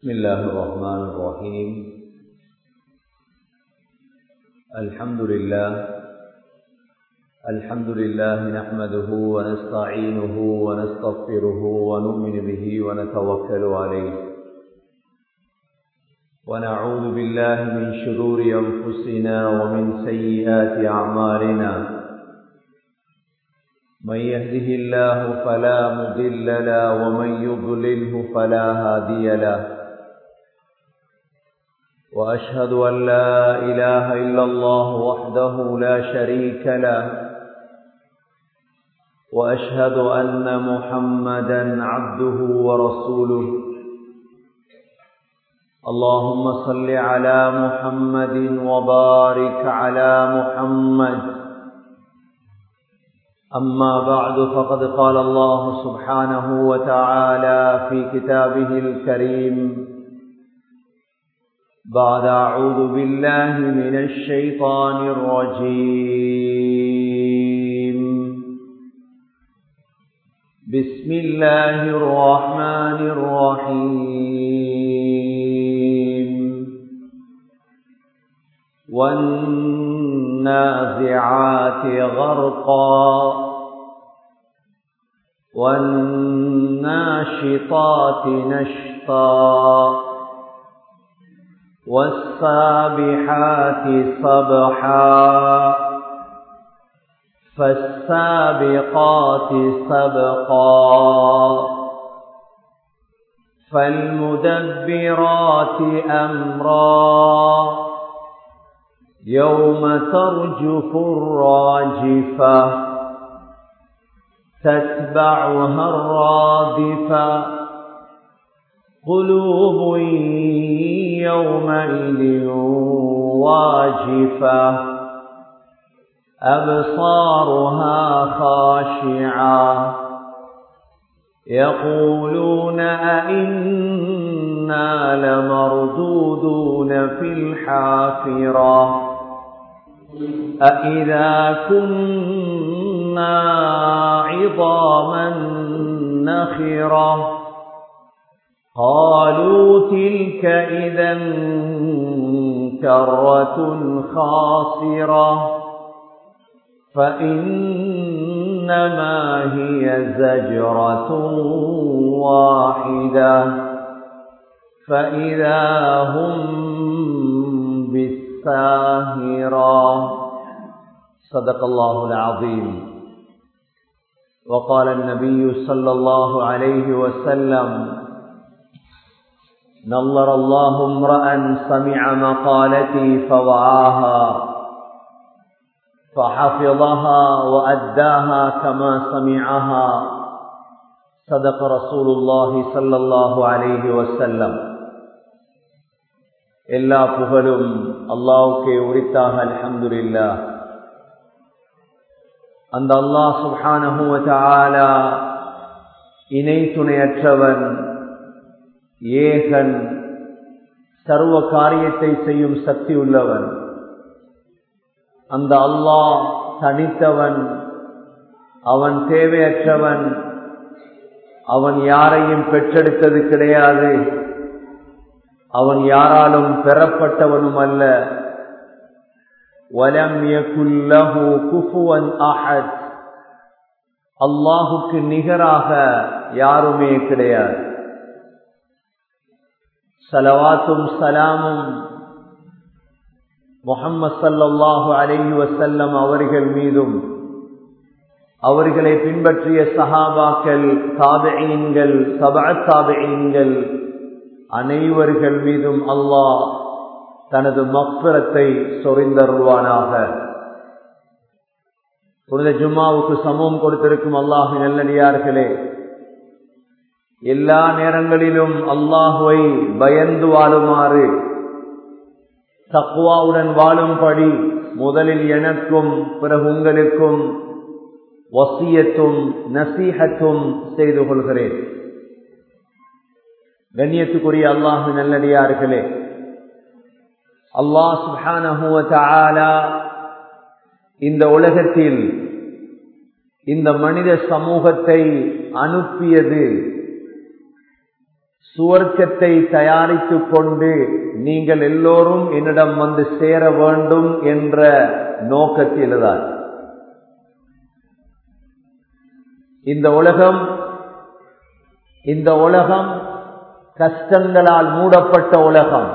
بسم الله الرحمن الرحيم الحمد لله الحمد لله نحمده ونستعينه ونستغفره ونؤمن به ونتوكل عليه ونعوذ بالله من شرور أنفسنا ومن سيئات أعمالنا من يهده الله فلا مضل له ومن يضلله فلا هادي له واشهد ان لا اله الا الله وحده لا شريك له واشهد ان محمدا عبده ورسوله اللهم صل على محمد وبارك على محمد أما بعد فقد قال الله سبحانه وتعالى في كتابه الكريم بعد أعوذ بالله من الشيطان الرجيم بسم الله الرحمن الرحيم والنازعات غرقا والناشطات نشطا والسابحات سبحا فالسابقات سبقا فالمدبرات أمرا يوم ترجف الراجفة تتبعها الرادفة قلوب يومئذ واجفة أبصارها خاشعة يقولون أئنا لمردودون في الحافرة أإذا كنا عظاما نخرة قالوا تلك إذا كرة خاسرة فإنما هي زجرة واحدة فإذا هم بالساهرة صدق الله العظيم وقال النبي صلى الله عليه وسلم نظر الله امرأ سمع مقالتي فوعاها فحفظها وأداها كما سمعها صدق رسول الله صلى الله عليه وسلم எல்லா புகழும் அல்லாவுக்கே உரித்தாக அல்ஹம்துலில்லா அந்த அல்லாஹ் சுப்ஹானஹு வ தஆலா இணை துணையற்றவன் ஏகன் சர்வ காரியத்தை செய்யும் சக்தி உள்ளவன் அந்த அல்லாஹ் தனித்தவன் அவன் தேவையற்றவன் அவன் யாரையும் பெற்றெடுத்தது கிடையாது அவன் யாராலும் பெறப்பட்டவனும் அல்ல வலம் யகுல்லஹு குஃபுவன் அஹத் அல்லாஹுக்கு நிகராக யாருமே கிடையாது சலவாத்தும் சலாமும் முகம்மது சல்லாஹு அலஹி வசல்லம் அவர்கள் மீதும் அவர்களை பின்பற்றிய சஹாபாக்கள் தாபெயின்கள் சபா தாபெயின்கள் அனைவர்கள் மீதும் அல்லாஹ் தனது மக்பிரத்தை சொறிந்தருள்வானாக புனித ஜும்மாவுக்கு சமூகம் கொடுத்திருக்கும் அல்லாஹு நல்லடியார்களே எல்லா நேரங்களிலும் அல்லாஹுவை பயந்து வாழுமாறு தக்குவாவுடன் வாழும்படி முதலில் எனக்கும் பிறகு உங்களுக்கும் வசியத்தும் நசீகத்தும் செய்து கொள்கிறேன் கண்ணியத்துக்குரிய அல்லாஹு நல்லடியார்களே அல்லாஹ் சுஹானஹுவ இந்த உலகத்தில் இந்த மனித சமூகத்தை அனுப்பியது சுவர்க்கத்தை தயாரித்துக் கொண்டு நீங்கள் எல்லோரும் என்னிடம் வந்து சேர வேண்டும் என்ற நோக்கத்தில்தான் இந்த உலகம் இந்த உலகம் கஷ்டங்களால் மூடப்பட்ட உலகம்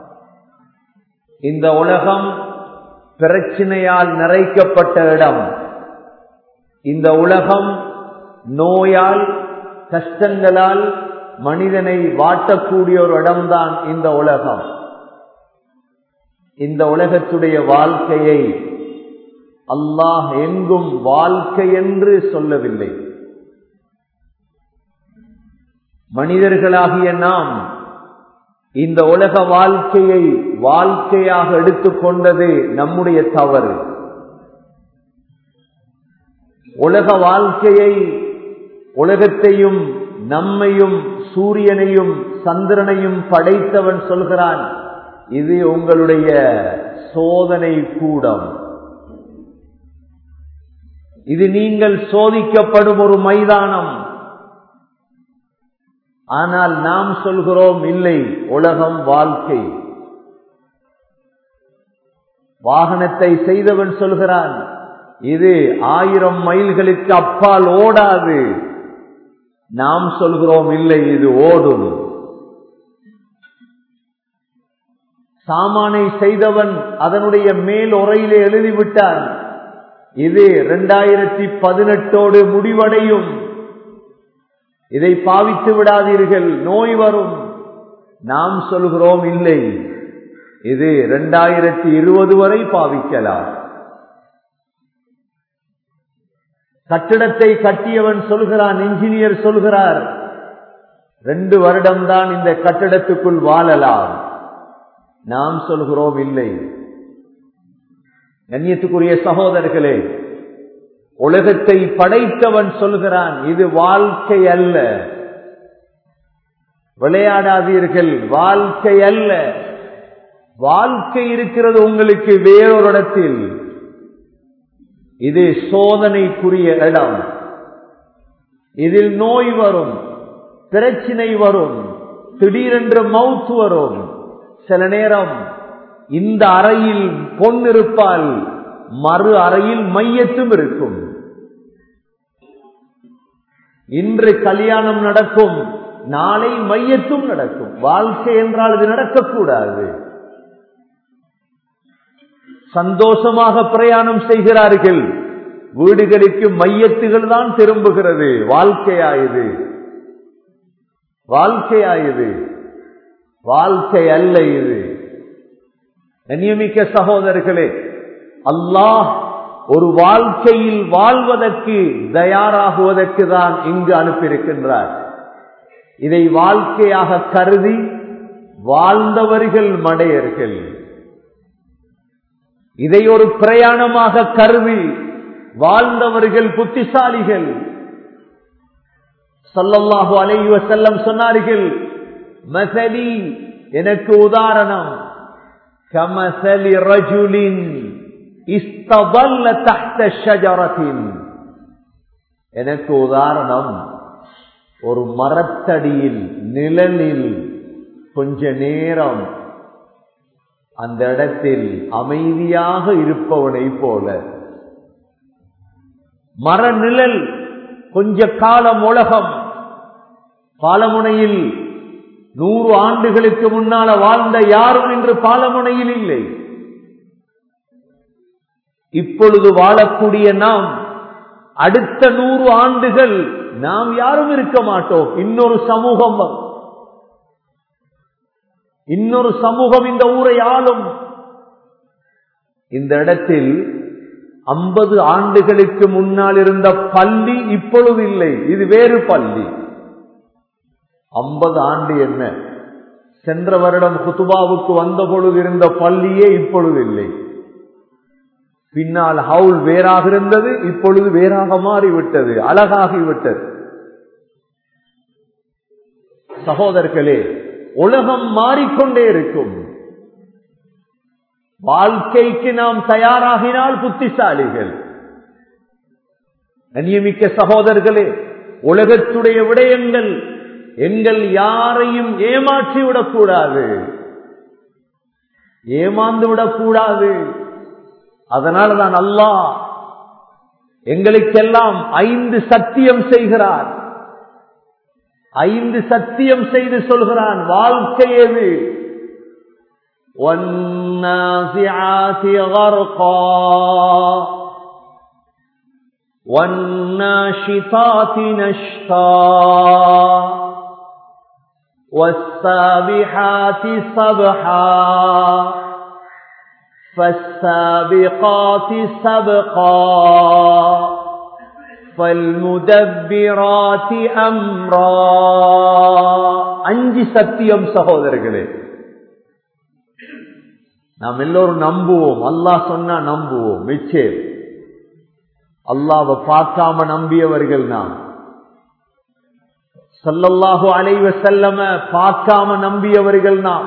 இந்த உலகம் பிரச்சனையால் நிறைக்கப்பட்ட இடம் இந்த உலகம் நோயால் கஷ்டங்களால் மனிதனை வாட்டக்கூடிய ஒரு இடம்தான் இந்த உலகம் இந்த உலகத்துடைய வாழ்க்கையை அல்லாஹ் எங்கும் வாழ்க்கை என்று சொல்லவில்லை மனிதர்களாகிய நாம் இந்த உலக வாழ்க்கையை வாழ்க்கையாக எடுத்துக்கொண்டது நம்முடைய தவறு உலக வாழ்க்கையை உலகத்தையும் நம்மையும் சூரியனையும் சந்திரனையும் படைத்தவன் சொல்கிறான் இது உங்களுடைய சோதனை கூடம் இது நீங்கள் சோதிக்கப்படும் ஒரு மைதானம் ஆனால் நாம் சொல்கிறோம் இல்லை உலகம் வாழ்க்கை வாகனத்தை செய்தவன் சொல்கிறான் இது ஆயிரம் மைல்களுக்கு அப்பால் ஓடாது நாம் சொல்கிறோம் இல்லை இது ஓடும் சாமானை செய்தவன் அதனுடைய மேல் உரையிலே எழுதிவிட்டான் இது இரண்டாயிரத்தி பதினெட்டோடு முடிவடையும் இதை பாவித்து விடாதீர்கள் நோய் வரும் நாம் சொல்கிறோம் இல்லை இது இரண்டாயிரத்தி இருபது வரை பாவிக்கலாம் கட்டிடத்தை கட்டியவன் சொல்கிறான் இன்ஜினியர் சொல்கிறார் ரெண்டு வருடம்தான் இந்த கட்டிடத்துக்குள் வாழலாம் நாம் சொல்கிறோம் இல்லை கண்ணியத்துக்குரிய சகோதரர்களே உலகத்தை படைத்தவன் சொல்கிறான் இது வாழ்க்கை அல்ல விளையாடாதீர்கள் வாழ்க்கை அல்ல வாழ்க்கை இருக்கிறது உங்களுக்கு வேறொரு இடத்தில் இது சோதனைக்குரிய இடம் இதில் நோய் வரும் பிரச்சினை வரும் திடீரென்று மவுத்து வரும் சில நேரம் இந்த அறையில் பொன் இருப்பால் மறு அறையில் மையத்தும் இருக்கும் இன்று கல்யாணம் நடக்கும் நாளை மையத்தும் நடக்கும் வாழ்க்கை என்றால் இது நடக்கக்கூடாது சந்தோஷமாக பிரயாணம் செய்கிறார்கள் வீடுகளுக்கு மையத்துகள் தான் திரும்புகிறது வாழ்க்கையாயுது வாழ்க்கையாயுது வாழ்க்கை அல்ல இது நியமிக்க சகோதரர்களே அல்லாஹ் ஒரு வாழ்க்கையில் வாழ்வதற்கு தயாராகுவதற்கு தான் இங்கு அனுப்பியிருக்கின்றார் இதை வாழ்க்கையாக கருதி வாழ்ந்தவர்கள் மடையர்கள் இதை ஒரு பிரயாணமாக கருதி வாழ்ந்தவர்கள் புத்திசாலிகள் சல்லல்லாஹு அலைவ செல்லம் சொன்னார்கள் மசலி எனக்கு உதாரணம் கமசலி ரஜுலின் இஸ்தபல்ல தஹ்த ஷஜரத்தின் எனக்கு உதாரணம் ஒரு மரத்தடியில் நிழலில் கொஞ்ச நேரம் அந்த இடத்தில் அமைதியாக இருப்பவனை போல மரநிழல் கொஞ்ச காலம் உலகம் பாலமுனையில் நூறு ஆண்டுகளுக்கு முன்னால வாழ்ந்த யாரும் இன்று பாலமுனையில் இல்லை இப்பொழுது வாழக்கூடிய நாம் அடுத்த நூறு ஆண்டுகள் நாம் யாரும் இருக்க மாட்டோம் இன்னொரு சமூகம் இன்னொரு சமூகம் இந்த ஊரை ஆளும் இந்த இடத்தில் ஐம்பது ஆண்டுகளுக்கு முன்னால் இருந்த பள்ளி இப்பொழுது இல்லை இது வேறு பள்ளி ஐம்பது ஆண்டு என்ன சென்ற வருடம் குத்துபாவுக்கு வந்த பொழுது இருந்த பள்ளியே இப்பொழுது இல்லை பின்னால் ஹவுல் வேறாக இருந்தது இப்பொழுது வேறாக மாறிவிட்டது அழகாகிவிட்டது சகோதரர்களே உலகம் மாறிக்கொண்டே இருக்கும் வாழ்க்கைக்கு நாம் தயாராகினால் புத்திசாலிகள் நியமிக்க சகோதரர்களே உலகத்துடைய விடயங்கள் எங்கள் யாரையும் ஏமாற்றி விடக்கூடாது ஏமாந்து விடக்கூடாது அதனால தான் அல்லாஹ் எங்களுக்கெல்லாம் ஐந்து சத்தியம் செய்கிறார் ஐந்து சத்தியம் செய்து சொல்கிறான் வாழ்க்கை எது والنازعات غرقا والناشطات نشطا والسابحات سبحا فالسابقات سبقا فالمدبرات أمرا அஞ்சு சத்தியம் சகோதரர்களே நாம் எல்லோரும் நம்புவோம் அல்லாஹ் சொன்னா நம்புவோம் நிச்சயம் அல்லாவை பார்க்காம நம்பியவர்கள் நாம் சல்லல்லாஹு அலைவ செல்லம பார்க்காம நம்பியவர்கள் நாம்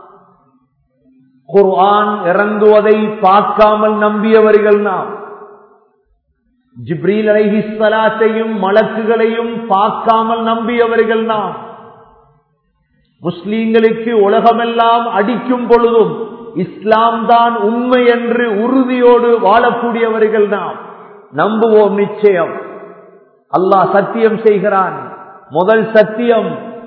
குர்ஆன் இறங்குவதை பார்க்காமல் நம்பியவர்கள் நாம் ஜிப்ரீல் அலைஹிஸ்வலாத்தையும் மலக்குகளையும் பார்க்காமல் நம்பியவர்கள் நாம் முஸ்லீம்களுக்கு உலகமெல்லாம் அடிக்கும் பொழுதும் இஸ்லாம் தான் உண்மை என்று உறுதியோடு வாழக்கூடியவர்கள் நாம் நம்புவோம் நிச்சயம் அல்லாஹ் சத்தியம் செய்கிறான் முதல் சத்தியம்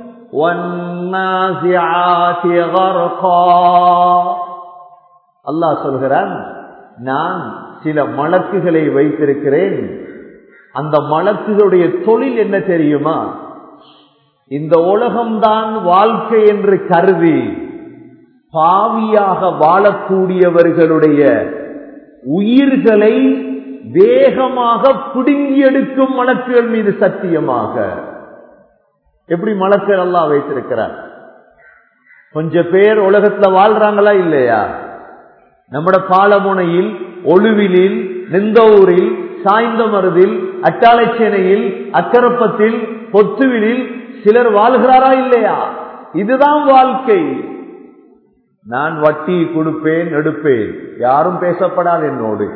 அல்லாஹ் சொல்கிறான் நான் சில மலக்குகளை வைத்திருக்கிறேன் அந்த மலக்குகளுடைய தொழில் என்ன தெரியுமா இந்த உலகம்தான் வாழ்க்கை என்று கருதி பாவியாக வாழக்கூடியவர்களுடைய உயிர்களை வேகமாக பிடுங்கி எடுக்கும் மலக்குகள் மீது சத்தியமாக எப்படி மலக்குகள் எல்லாம் வைத்திருக்கிறார் கொஞ்சம் பேர் உலகத்துல வாழ்றாங்களா இல்லையா நம்மட பாலமுனையில் ஒழுவிலில் நெந்தூரில் சாய்ந்தமருதில் அட்டாளச்சேனையில் அக்கரப்பத்தில் பொத்துவிலில் சிலர் வாழ்கிறாரா இல்லையா இதுதான் வாழ்க்கை நான் வட்டி கொடுப்பேன் எடுப்பேன் யாரும் பேசப்படாது என்னோடு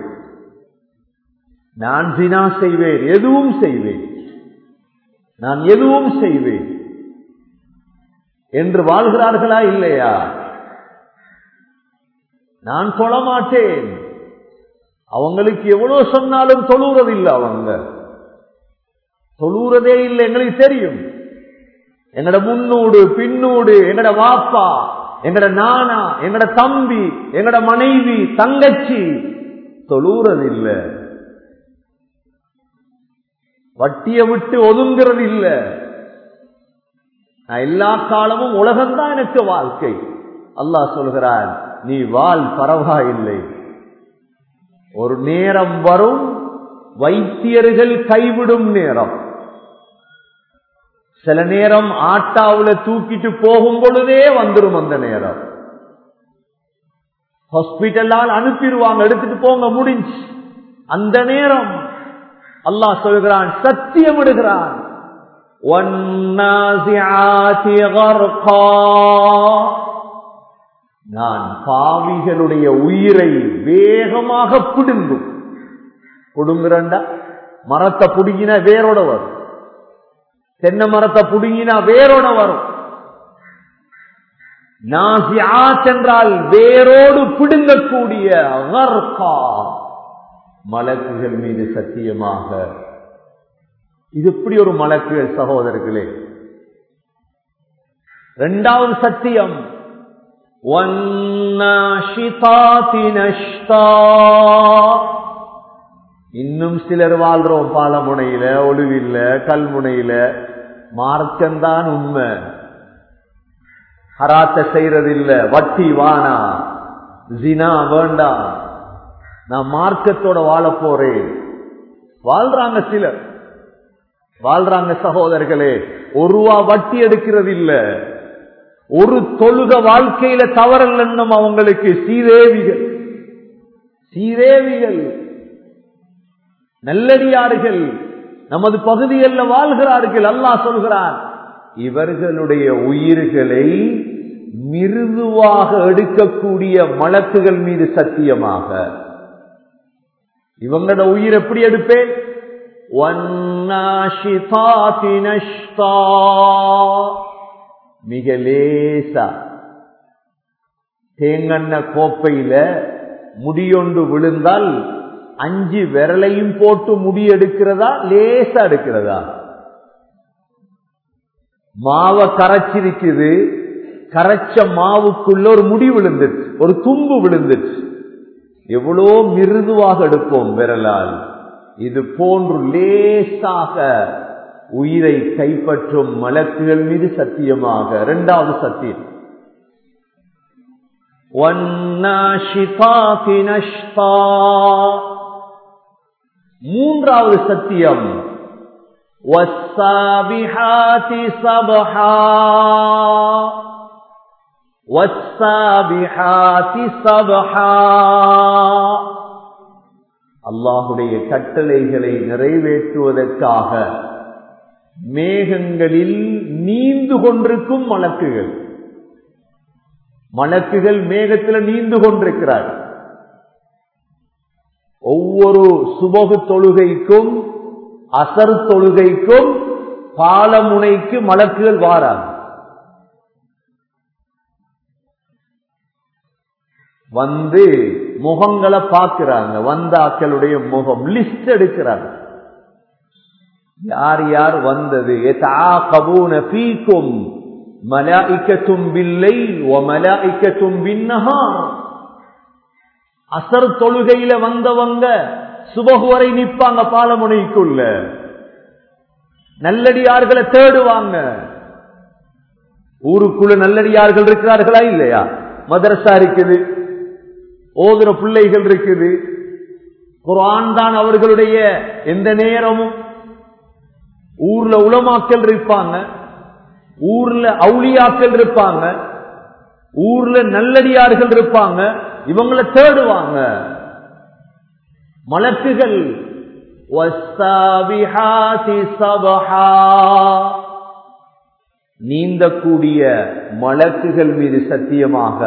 நான் தினா செய்வேன் எதுவும் செய்வேன் நான் எதுவும் செய்வேன் என்று வாழ்கிறார்களா இல்லையா நான் தொழ மாட்டேன் அவங்களுக்கு எவ்வளவு சொன்னாலும் தொழுறதில்லை அவங்க தொழுறதே இல்லை எங்களுக்கு தெரியும் எங்கட முன்னூடு பின்னூடு எங்கட வாப்பா எங்கட நானா எங்கட தம்பி எங்கட மனைவி தங்கச்சி தொழுறதில்லை வட்டியை விட்டு ஒதுங்கிறது இல்லை நான் எல்லா காலமும் உலகம்தான் எனக்கு வாழ்க்கை அல்லாஹ் சொல்கிறான் நீ வாழ் பரவாயில்லை ஒரு நேரம் வரும் வைத்தியர்கள் கைவிடும் நேரம் சில நேரம் ஆட்டாவுல தூக்கிட்டு போகும் பொழுதே வந்துடும் அந்த நேரம் ஹாஸ்பிட்டலால் அனுப்பிடுவாங்க எடுத்துட்டு போங்க முடிஞ்சு அந்த நேரம் அல்லாஹ் சொல்கிறான் சத்தியம் விடுகிறான் நான் பாவிகளுடைய உயிரை வேகமாக பிடுங்கும் பிடுங்குறண்டா மரத்தை புடுங்கினா வேரோட வரும் தென்னை மரத்தை புடுங்கினா வேரோட வரும் நாசியாத் என்றால் வேரோடு பிடுங்கக்கூடிய அகர்கா மலக்குகள் மீது சத்தியமாக இது இப்படி ஒரு மலக்குகள் சகோதரர்களே இரண்டாவது சத்தியம் இன்னும் சிலர் வாழ்றோம் பாலமுனையில ஒழுவில்ல கல்முனையில மார்க்கம்தான் உண்மை ஹராத்த செய்யறதில்ல வட்டி வானா ஜினா வேண்டாம் நான் மார்க்கத்தோட வாழ போறேன் வாழ்றாங்க சிலர் வாழ்றாங்க சகோதரர்களே ஒரு ரூபா வட்டி எடுக்கிறது இல்ல ஒரு தொழுக வாழ்க்கையில தவறல் அவங்களுக்கு சீதேவிகள் சீதேவிகள் நல்லடியார்கள் நமது பகுதிகளில் வாழ்கிறார்கள் அல்லாஹ் சொல்கிறான் இவர்களுடைய உயிர்களை மிருதுவாக எடுக்கக்கூடிய மலக்குகள் மீது சத்தியமாக இவங்களோட உயிர் எப்படி எடுப்பேன் وَالنَّاشِطَاتِ نَشْطًا மிக லேசா தேங்கண்ண கோப்பையில முடியொண்டு விழுந்தால் அஞ்சு விரலையும் போட்டு முடி எடுக்கிறதா லேசா எடுக்கிறதா மாவை கரைச்சிருக்குது கரைச்ச மாவுக்குள்ள ஒரு முடி விழுந்துச்சு ஒரு தும்பு விழுந்துச்சு எவ்வளோ மிருதுவாக எடுப்போம் விரலால் இது போன்று லேசாக உயிரை கைப்பற்றும் மலக்குகள் மீது சத்தியமாக இரண்டாவது சத்தியம் وَالنَّاشِطَاتِ نَشْطًا மூன்றாவது சத்தியம் وَالسَّابِحَاتِ سَبْحًا وَالسَّابِحَاتِ سَبْحًا அல்லாஹுடைய கட்டளைகளை நிறைவேற்றுவதற்காக மேகங்களில் நீந்து கொண்டிருக்கும் மலக்குகள் மலக்குகள் மேகத்தில் நீந்து கொண்டிருக்கிறார் ஒவ்வொரு சுபகு தொழுகைக்கும் அசர் தொழுகைக்கும் பாலமுனைக்கு மலக்குகள் வாராங்க வந்து முகங்களை பார்க்கிறாங்க வந்தாக்களுடைய முகம் லிஸ்ட் எடுக்கிறாங்க யார் யார் வந்தது மலாய்க்கத்தும் பில்லை மலாய்க்கத்தும் பின்னஹார் அசர் தொழுகையில வந்தவங்க சுபகு வரை நிப்பாங்க பாலமுனைக்குள்ள நல்லடியார்களை தேடுவாங்க ஊருக்குள்ள நல்லடியார்கள் இருக்கிறார்களா இல்லையா மதரசா இருக்குது ஓதுற பிள்ளைகள் இருக்குது குரான் தான் அவர்களுடைய எந்த நேரமும் ஊர்ல உளமாக்கல் இருப்பாங்க ஊர்ல அவுளியாக்கள் இருப்பாங்க ஊர்ல நல்லடியார்கள் இருப்பாங்க இவங்களை தேடுவாங்க மலக்குகள் நீந்தக்கூடிய மலக்குகள் மீது சத்தியமாக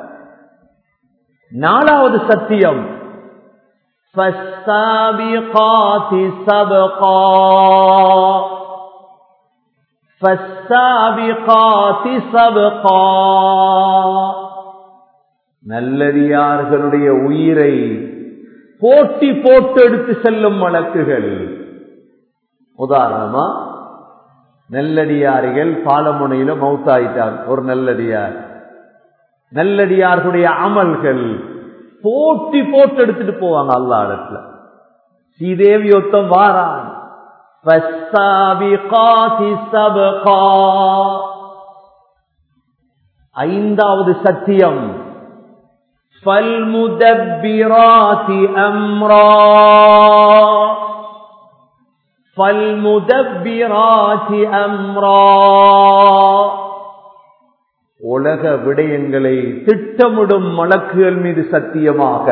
நாலாவது சத்தியம் فَالسَّابِقَاتِ سَبْقًا فَالسَّابِقَاتِ سَبْقًا நல்லடியார்களுடைய உயிரை போட்டி போட்டு எடுத்து செல்லும் வழக்குகள் உதாரணமா நல்லடியாரிகள் பாலமுனையில மௌத்தாயிட்டார் ஒரு நல்லடியார் நல்லடியார்களுடைய அமல்கள் போட்டி போட்டு எடுத்துட்டு போவாங்க அல்லா இடத்துல ஸ்ரீதேவி ஒத்தம் வாரான் ஐந்தாவது சத்தியம் فالمدبرات أمرا فالمدبرات أمرا உலக விடயங்களை திட்டமிடும் மலக்குகள் மீது சத்தியமாக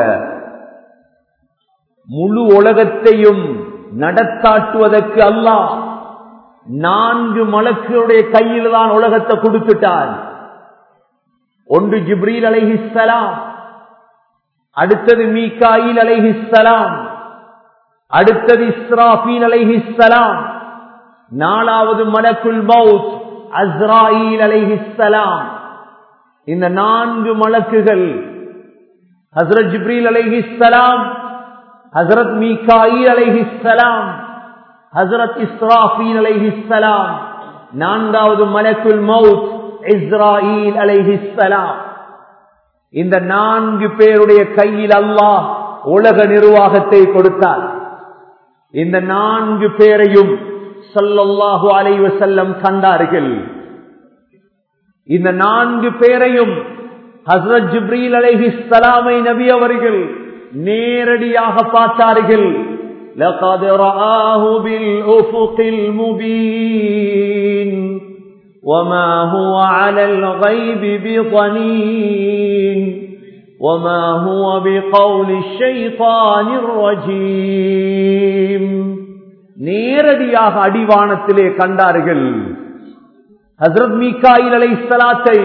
முழு உலகத்தையும் நடத்தாட்டுவதற்கு அல்லாஹ் நான்கு மலக்குடைய கையில் தான் உலகத்தை கொடுத்துட்டார் ஒன்று ஜிப்ரீல் அலைஹிஸ்ஸலாம் அடுத்தது மீகாயில் அலைஹிஸ்ஸலாம் அடுத்தது இஸ்ராஃபீல் அலைஹிஸ்ஸலாம் நாலாவது மலக்குல் மவுத் அஸ்ராயில் அலைஹிஸ்ஸலாம் இந்த நான்கு மலக்குகள் ஹசரத் ஜிப்ரீல் அலைஹிஸ்ஸலாம் ஹசரத் மீகாயில் அலைஹிஸ்ஸலாம் ஹசரத் இஸ்ராஃபீல் அலைஹிஸ்ஸலாம் நான்காவது மலக்குல் மவுத் இஸ்ராயில் அலைஹிஸ்ஸலாம் இந்த நான்கு பேருடைய கையில் அல்லாஹ் உலக நிர்வாகத்தை கொடுத்தார் இந்த நான்கு பேரையும் சொல்லல்லாஹு அலைவ செல்லம் கண்டார்கள் இந்த நான்கு பேரையும் ஹசரத் ஜிப்ரீல் அலைஹி சலாமை நபி அவர்கள் நேரடியாக பார்த்தார்கள் لقد رآه بالأفق المبين وما هو على الغيب بضنين وما هو بقول الشيطان الرجيم நேரடியாக அடிவானத்திலே கண்டார்கள் ஹசரத் மீகாயில் அலை சலாத்தை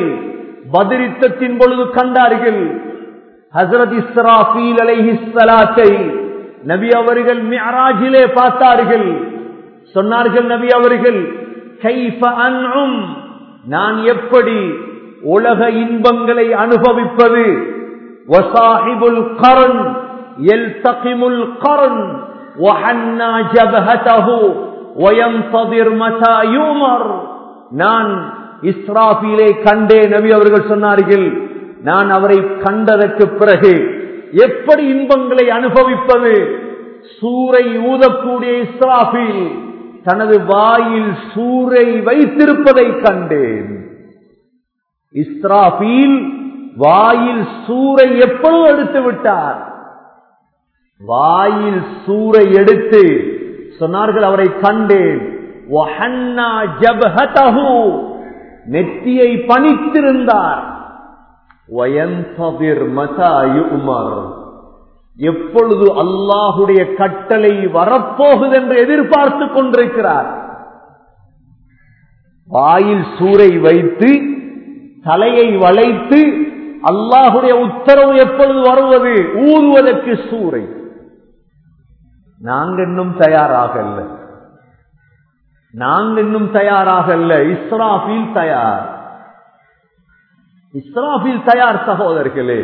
பதிரித்தத்தின் பொழுது கண்டார்கள் ஹசரத் இஸ்ராஃபீல் அலைஹி சலாத்தை நபி அவர்கள் மியராஜிலே பார்த்தார்கள் சொன்னார்கள் நபி அவர்கள் கைஃப அன்உம் நான் எப்படி உலக இன்பங்களை அனுபவிப்பது வசாஹிபுல் கரன் எல்தகிமுல் கரன் وحنى جبهته وينتظر متى يؤمر நான் இஸ்ராஃபிலே கண்டே நபி அவர்கள் சொன்னார்கள் நான் அவரை கண்டதற்கு பிறகு எப்படி இன்பங்களை அனுபவிப்பது சூரை ஊதக்கூடிய இஸ்ராஃபில் தனது வாயில் சூரை வைத்திருப்பதை கண்டேன் இஸ்ராஃபீல் வாயில் சூரை எப்பொழுது எடுத்து விட்டார் வாயில் சூரை எடுத்து சொன்னார்கள் அவரை கண்டேன் நெத்தியை பணித்திருந்தார் எப்பொழுது அல்லாஹுடைய கட்டளை வரப்போகுது என்று எதிர்பார்த்து கொண்டிருக்கிறார் வாயில் சூரை வைத்து தலையை வளைத்து அல்லாஹுடைய உத்தரவு எப்பொழுது வருவது ஊதுவதற்கு சூறை நாங்க இன்னும் தயாராகல்ல நாங்க இன்னும் தயாராகல்ல இஸ்ராஃபில் தயார் இஸ்ராஃபில் தயார் சகோதரர்களே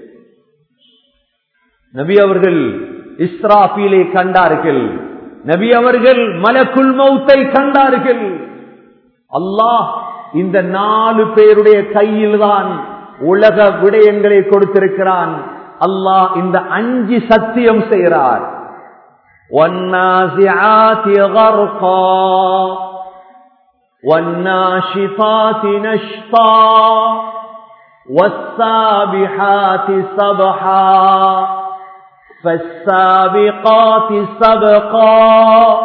நபி அவர்கள் இஸ்ராஃபீலை கண்டார்கள் நபி அவர்கள் மலக்குள் மௌத்தை கண்டார்கள் அல்லாஹ் இந்த நாலு பேருடைய கையில் தான் உலக விடயங்களை கொடுத்திருக்கிறான் அல்லாஹ் இந்த அஞ்சு சத்தியம் செய்கிறார் والنازعات غرقا والناشطات نشطا والسابحات سبحا فالسابقات سبقا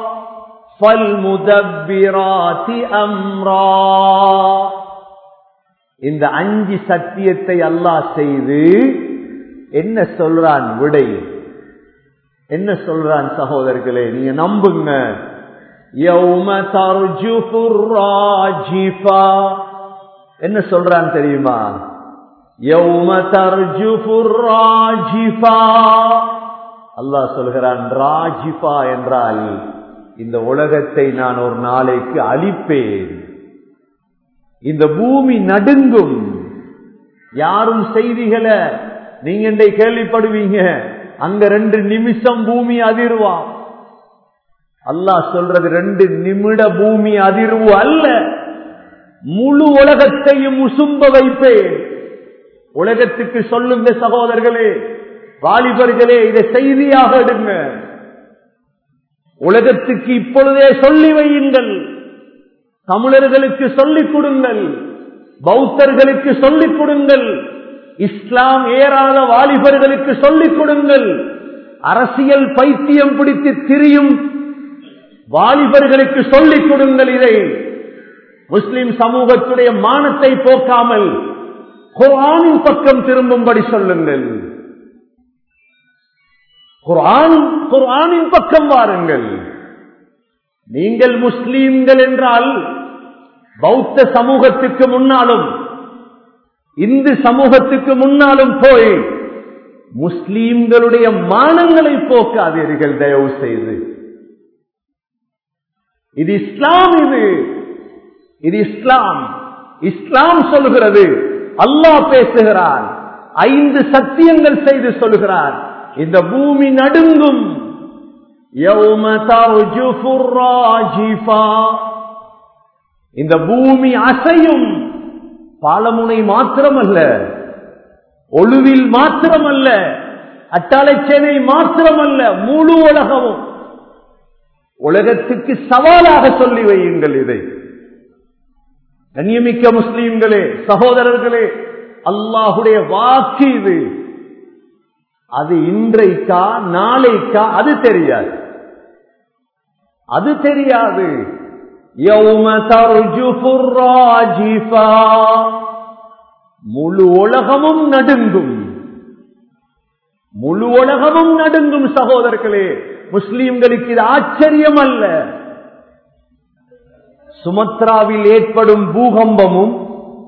فالمدبرات أمرا இந்த அஞ்சு சத்தியத்தை அல்லாஹ் செய்து என்ன சொல்றான் விடை என்ன சொல்றான் சகோதரர்களே நீங்க நம்புங்க யௌம தர்ஜுஃபுர் ராஜிஃபா என்ன சொல்றான் தெரியுமா யௌம தர்ஜுஃபுர் ராஜிஃபா அல்லாஹ் சொல்கிறான் ராஜிஃபா என்றால் இந்த உலகத்தை நான் ஒரு நாளைக்கு அழிப்பேன் இந்த பூமி நடுங்கும் யாரும் செய்திகளை நீங்க இன்றை கேள்விப்படுவீங்க அங்க ரெண்டு நிமிஷம் பூமி அதிர்வாம் அல்லாஹ் சொல்றது ரெண்டு நிமிட பூமி அதிர்வு அல்ல முழு உலகத்தையும் உசும்ப வைப்பேன் உலகத்துக்கு சொல்லுங்க சகோதரர்களே வாலிபர்களே இதை செய்தியாக எடுங்க உலகத்துக்கு இப்பொழுதே சொல்லி வையுங்கள் தமிழர்களுக்கு சொல்லிக் கொடுங்கள் பௌத்தர்களுக்கு சொல்லிக் கொடுங்கள் இஸ்லாம் ஏறாத வாலிபர்களுக்கு சொல்லிக் கொடுங்கள் அரசியல் பைத்தியம் பிடித்து திரியும் வாலிபர்களுக்கு சொல்லிக் கொடுங்கள் இதை முஸ்லிம் சமூகத்துடைய மானத்தை போக்காமல் குர்ஆனின் பக்கம் திரும்பும்படி சொல்லுங்கள் குர்ஆன் குர்ஆனின் பக்கம் வாருங்கள் நீங்கள் முஸ்லீம்கள் என்றால் பௌத்த சமூகத்துக்கு முன்னாலும் இந்து சமூகத்துக்கு முன்னாலும் போய் முஸ்லீம்களுடைய மானங்களை போக்காதீர்கள் தயவு செய்து இது இஸ்லாம் இது இது இஸ்லாம் இஸ்லாம் சொல்லுகிறது அல்லாஹ் பேசுகிறான் ஐந்து சத்தியங்கள் செய்து சொல்கிறார் இந்த பூமி நடுங்கும் யௌம தர்ஜுஃபுர் ராஜிஃபா. இந்த பூமி அசையும் பாலமுனை மாத்திரமல்ல ஒழுவில் மாத்திரமல்ல அட்டாளைச்சேனை மாத்திரமல்ல முழு உலகமும் உலகத்துக்கு சவாலாக சொல்லி வையுங்கள் இதை கண்ணியமிக்க முஸ்லீம்களே சகோதரர்களே அல்லாஹுடைய வாக்கு இது அது இன்றைக்கா நாளைக்கா அது தெரியாது அது தெரியாது யௌம தர்ஜுஃபுர் ராஜிஃபா. முழு உலகமும் நடுங்கும் முழு உலகமும் நடுங்கும் சகோதரர்களே முஸ்லீம்களுக்கு இது ஆச்சரியம் அல்ல சுமத்ராவில் ஏற்படும் பூகம்பமும்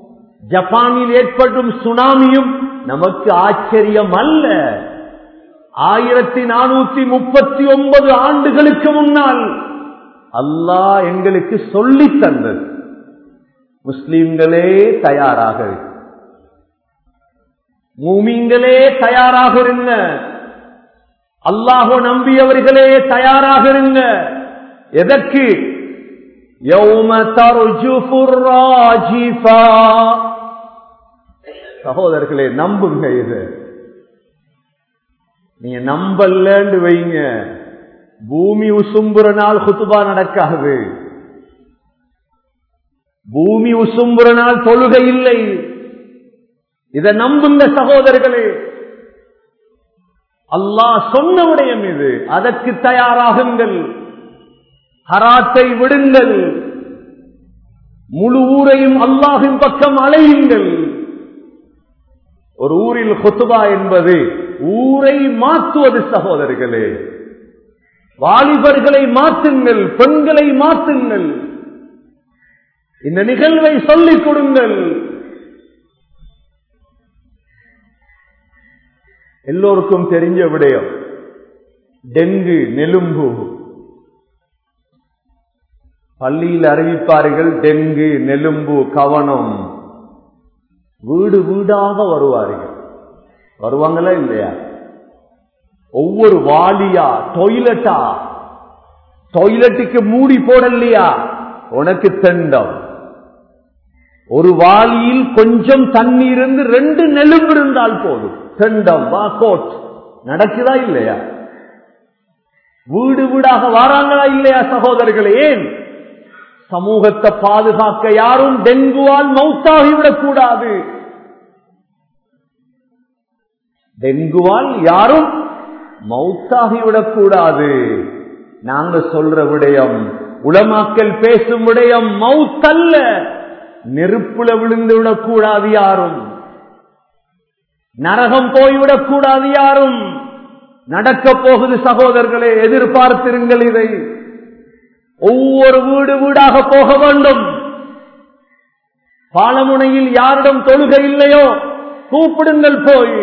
ஜப்பானில் ஏற்படும் சுனாமியும் நமக்கு ஆச்சரியம் அல்ல ஆயிரத்தி நானூத்தி முப்பத்தி ஒன்பது ஆண்டுகளுக்கு முன்னால் அல்லாஹ் எங்களுக்கு சொல்லி தந்தது முஸ்லிம்களே தயாராக இருக்கு. மூமிங்களே தயாராக இருங்க அல்லாஹோ நம்பியவர்களே தயாராக இருங்க எதற்கு யௌம தர்ஜுஃபுர் ராஜிஃபா. சகோதரர்களே நம்புங்க இது நீங்க நம்பலன்னு வைங்க பூமி உசும்புற நாள் குத்துபா நடக்காது பூமி உசும்புற நாள் தொழுகை இல்லை இதை நம்புங்க சகோதரர்களே அல்லாஹ் சொன்ன விடயம் இது அதற்கு தயாராகுங்கள் ஹராத்தை விடுங்கள் முழு ஊரையும் அல்லாஹின் பக்கம் அலையுங்கள் ஒரு ஊரில் ஹொத்துபா என்பது ஊரை மாற்றுவது சகோதரர்களே வாலிபர்களை மாற்றுங்கள் பெண்களை மாற்றுங்கள் இந்த நிகழ்வை சொல்லிக் கொடுங்கள் எல்லோருக்கும் தெரிஞ்ச விடயம் டெங்கு நெலும்பு பள்ளியில் அறிவிப்பார்கள் டெங்கு நெலும்பு கவனம் வீடு வீடாக வருவார்கள் வருவாங்களா இல்லையா ஒவ்வொரு வாலியா டொய்லெட்டா டொய்லெட்டுக்கு மூடி போடலையா உனக்கு தெண்டம் ஒரு வாளியில் கொஞ்சம் தண்ணி இருந்து ரெண்டு நெலும்பு இருந்தால் போதும் தெண்டம் வா கோட் நடக்குதா இல்லையா வீடு வீடாக வாராங்களா இல்லையா சகோதரர்களே ஏன் சமூகத்தை பாதுகாக்க யாரும் டெங்குவால் மௌத்தாகிவிடக் கூடாது டெங்குவால் யாரும் மௌத்தாகிவிடக் கூடாது நாங்க சொல்ற விடயம் உளமாக்கல் பேசும் விடயம் மௌத்தல்ல நெருப்புல விழுந்து விடக்கூடாது யாரும் நரகம் போய்விடக் கூடாது யாரும் நடக்க போகுது சகோதரர்களே எதிர்பார்த்திருங்கள் இதை ஒவ்வொரு வீடு வீடாக போக வேண்டும் பாலமுனையில் யாரிடம் தொழுகை இல்லையோ கூப்பிடுங்கள் போய்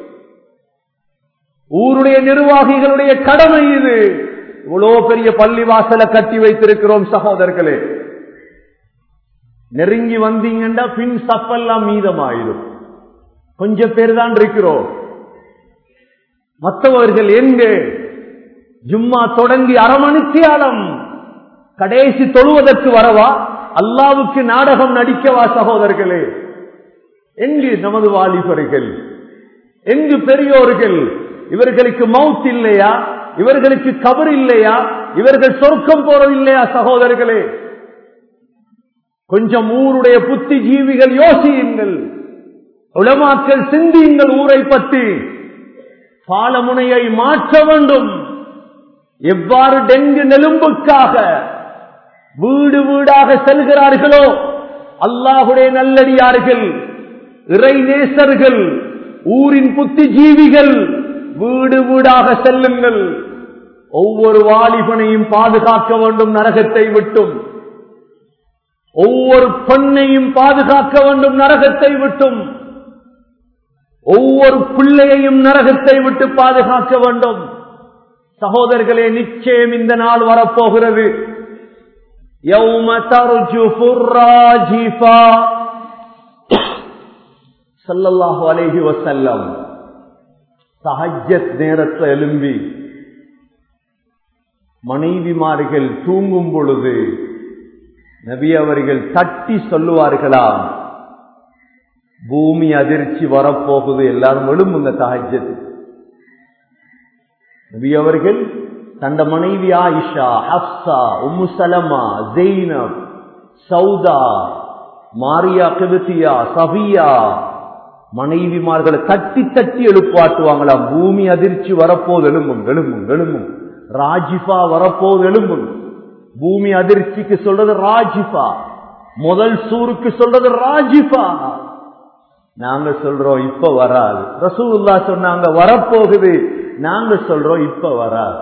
ஊருடைய நிர்வாகிகளுடைய கடமை இது இவ்வளவு பெரிய பள்ளி வாசலை கட்டி வைத்திருக்கிறோம் சகோதரர்களே நெருங்கி வந்தீங்கன்னா பின் சப்பெல்லாம் மீதமாயிடும் கொஞ்சம் பேர் தான் இருக்கிறோம் மற்றவர்கள் எங்கே ஜும்மா தொடங்கி அரை மணித்தியாலம் கடைசி தொழுவதற்கு வரவா அல்லாவுக்கு நாடகம் நடிக்கவா சகோதரர்களே எங்கு நமது வாலிபர்கள் எங்கு பெரியோர்கள் இவர்களுக்கு மவுத் இல்லையா இவர்களுக்கு கபர் இல்லையா இவர்கள் சொர்க்கம் போறதில்லையா சகோதரர்களே கொஞ்சம் ஊருடைய புத்தி ஜீவிகள் யோசியுங்கள் உளமாக்கல் சிந்தியுங்கள் ஊரை பற்றி பாலமுனையை மாற்ற வேண்டும் எவ்வாறு டெங்கு நெலும்புக்காக வீடு வீடாக செல்கிறார்களோ அல்லாஹுடைய நல்லடியார்கள் இறை நேசர்கள் ஊரின் புத்திஜீவிகள் வீடு வீடாக செல்லுங்கள் ஒவ்வொரு வாலிபனையும் பாதுகாக்க வேண்டும் நரகத்தை விட்டும் ஒவ்வொரு பெண்ணையும் பாதுகாக்க வேண்டும் நரகத்தை விட்டும் ஒவ்வொரு பிள்ளையையும் நரகத்தை விட்டு பாதுகாக்க வேண்டும் சகோதரர்களே நிச்சயம் இந்த நாள் வரப்போகிறது يوم ترجف الراجفة சல்லல்லாஹு அலைஹி வசல்லம் சஹஜத் நேரத்தில் எழும்பி மனைவிமார்கள் தூங்கும் பொழுது நபி அவர்கள் தட்டி சொல்லுவார்களாம் பூமி அதிர்ச்சி வரப்போகுது எல்லாரும் எழும்புங்க தஹஜத் நபி அவர்கள் தந்த மனைவி ஆயிஷா ஹப்சா உம்மு சலமா ஜெயினப் சௌதா மாரியா கிபித்தியா சபியா மனைவிமார்களை தட்டி தட்டி எழுப்பாட்டுவாங்களாம் பூமி அதிர்ச்சி வரப்போது எழும்பும் எழும்பும் எழும்பும் ராஜிஃபா வரப்போது எழும்பும் பூமி அதிர்ச்சிக்கு சொல்றது ராஜிஃபா முதல் சூருக்கு சொல்றது ராஜிஃபா நாங்க சொல்றோம் இப்ப வராது ரசூல்லா சொன்னாங்க வரப்போகுது நாங்க சொல்றோம் இப்ப வராது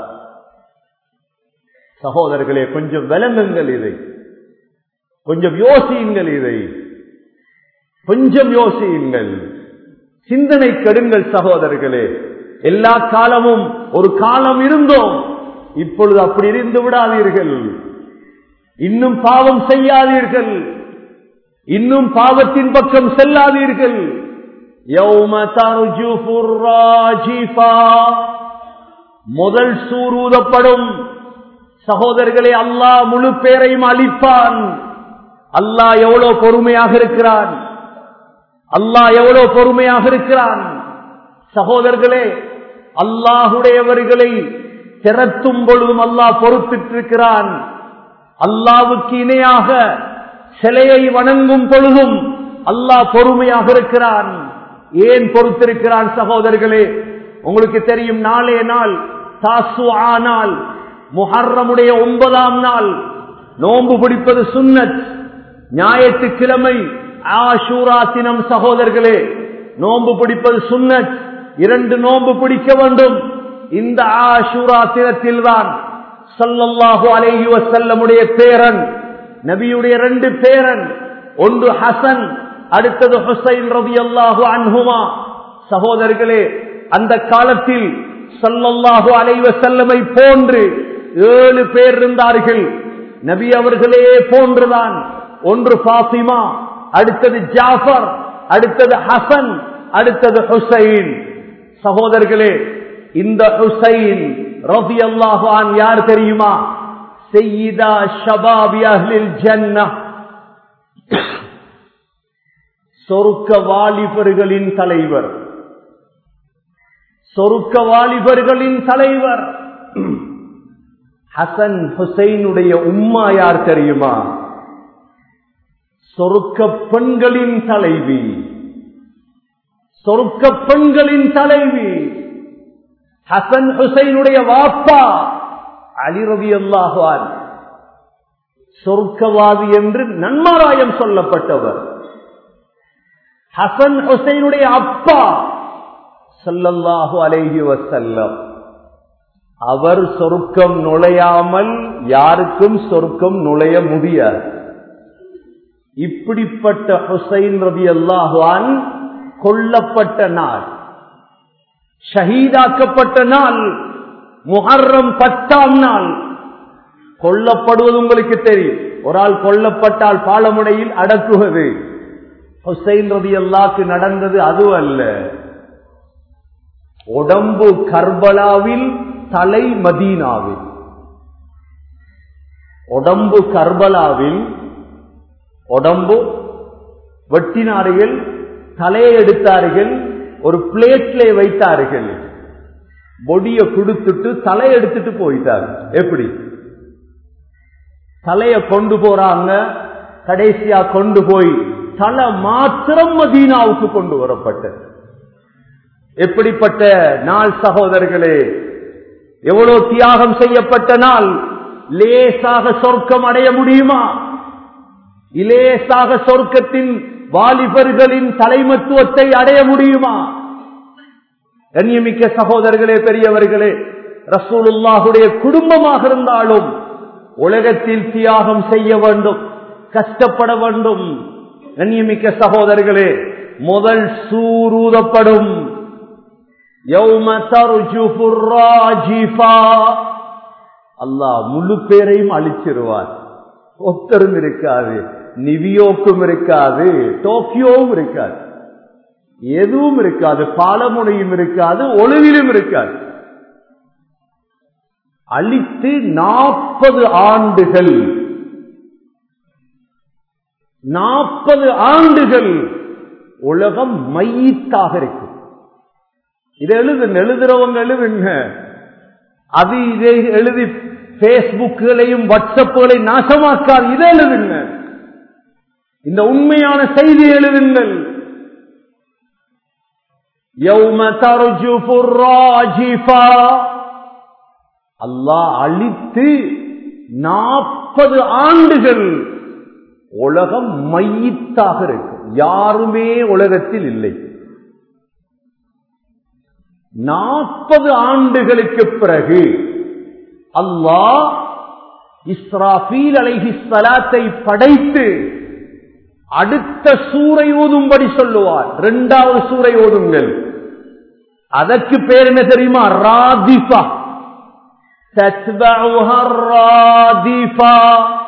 சகோதரர்களே கொஞ்சம் விளங்குங்கள் இதை கொஞ்சம் யோசியுங்கள் இதை கொஞ்சம் யோசியுங்கள் சிந்தனை கெடுங்கள் சகோதரர்களே எல்லா காலமும் ஒரு காலம் இருந்தோம் இப்பொழுது அப்படி இருந்து விடாதீர்கள் இன்னும் பாவம் செய்யாதீர்கள் இன்னும் பாவத்தின் பக்கம் செல்லாதீர்கள் يَوْمَ تَرْجُفُ الرَّاجِفَةُ முதல் சூரூதப்படும் சகோதரர்களே அல்லாஹ் முழு பேரையும் அளிப்பான் அல்லாஹ் எவ்வளவு பொறுமையாக இருக்கிறான் அல்லாஹ் எவ்வளவு பொறுமையாக இருக்கிறான் சகோதரர்களே அல்லாஹுடையவர்களை திறத்தும் பொழுதும் அல்லாஹ் பொறுத்திட்டிருக்கிறான் அல்லாவுக்கு இணையாக சிலையை வணங்கும் பொழுதும் அல்லாஹ் பொறுமையாக இருக்கிறான் ஏன் பொறுத்திருக்கிறான் சகோதரர்களே உங்களுக்கு தெரியும் நாளே நாள் தாசு ஆனால் முஹர்ரமுடைய ஒன்பதாம் நாள் நோன்பு பிடிப்பது சுன்னத் ஞாயிற்றுக்கிழமை ஆஷூரா தினம் சகோதரர்களே நோன்பு பிடிப்பது சுன்னத் இரண்டு நோன்பு பிடிக்க வேண்டும் இந்த ஆஷூரா தினத்தில் தான் சல்லல்லாஹு அலைஹி வஸல்லமுடைய பேரன் நபியுடைய ரெண்டு பேரன் ஒன்று ஹசன் அடுத்தது ஹுசைன் ரலியல்லாஹு அன்ஹுமா சகோதரர்களே அந்த காலத்தில் சல்லல்லாஹு அலைஹி வஸல்லமை போன்று ஏழு பேர் இருந்தார்கள் நபி அவர்களே போன்றுதான் ஒன்று பாத்திமா அடுத்தது ஜாஃபர் அடுத்தது ஹசன் அடுத்தது ஹுசைன் சகோதரர்களே இந்த ஹுசைன் ரபி அல்லாஹான் யார் தெரியுமா செய்தா ஷபாபி அஹ்லில் ஜன்னா சொருக்க வாலிபர்களின் தலைவர் சொருக்க வாலிபர்களின் தலைவர் ஹசன் ஹுசைனுடைய உம்மா யார் தெரியுமா சொருக்க பெண்களின் தலைவி சொருக்க பெண்களின் தலைவி ஹசன் ஹுசைனுடைய வாப்பா அலி ரவி அல்லாஹான் சொர்க்கவாதி என்று நன்மாராயம் சொல்லப்பட்டவர் ஹசன் ஹுசைனுடைய அப்பா சொல்லல்லாஹு அலைஹி வசல்லம் அவர் சொர்க்கம் நுழையாமல் யாருக்கும் சொர்க்கம் நுழைய முடியாது இப்படிப்பட்ட ஹுசைன் ரவி அல்லாஹான் கொல்லப்பட்ட நாள் ஷஹீதாக்கப்பட்ட நாள் முஹர்ரம் பத்தாம் நாள் கொல்லப்படுவது உங்களுக்கு தெரியும் ஒரு ஆள் கொல்லப்பட்டால் பாலமுனையில் அடக்குவது ஹுசைன் ரவி அல்லாக்கு நடந்தது அது அல்ல உடம்பு கர்பலாவில் தலை மதீனாவில் உடம்பு கர்பலாவில் உடம்பு வெட்டினார்கள் தலையை எடுத்தார்கள் ஒரு பிளேட்ல வைத்தார்கள் பொடிய கொடுத்துட்டு தலை எடுத்துட்டு போயிட்டார் எப்படி தலைய கொண்டு போறாங்க கடைசியா கொண்டு போய் தலை மாத்திரம் மதீனாவுக்கு கொண்டு வரப்பட்டது எப்படிப்பட்ட நாள் சகோதரர்களே எவ்வளவு தியாகம் செய்யப்பட்ட நாள் லேசாக சொர்க்கம் அடைய முடியுமா இலேசாக சொர்க்கத்தின் வாலிபர்களின் தலைமத்துவத்தை அடைய முடியுமா கண்ணியமிக்க சகோதரர்களே பெரியவர்களே ரசூலுல்லாஹுடைய குடும்பமாக இருந்தாலும் உலகத்தில் தியாகம் செய்ய வேண்டும் கஷ்டப்பட வேண்டும் கண்ணியமிக்க சகோதரர்களே முதல் சூரூதப்படும் அல்லாஹ் முழு பேரையும் அழிச்சிருவார் ஒத்தரும் இருக்காது நிவியோக்கும் இருக்காது டோக்கியோவும் இருக்காது எதுவும் இருக்காது பாலமுனையும் இருக்காது ஒளிவிலும் இருக்காது அழித்து நாற்பது ஆண்டுகள் நாற்பது ஆண்டுகள் உலகம் மையத்தாக இருக்கும் இதை எழுதுங்க எழுதுறவங்க எழுதுங்க அது இதை எழுதி பேஸ்புக்குகளையும் வாட்ஸ்அப்புகளையும் நாசமாக்காது இதை எழுதுங்க இந்த உண்மையான செய்தி எழுதுங்கள் அல்லாஹ் அழித்து நாற்பது ஆண்டுகள் உலகம் மையத்தாக இருக்கும் யாருமே உலகத்தில் இல்லை நாற்பது ஆண்டுகளுக்கு பிறகு அல்லாஹ் இஸ்ராபீல் அலைஹி சலாத்தை படைத்து அடுத்த சூறை ஓதும்படி சொல்லுவார் இரண்டாவது சூறை ஓதுங்கள் அதற்கு பேர் என்ன தெரியுமா ராதிஃபா تتبعها الرادفة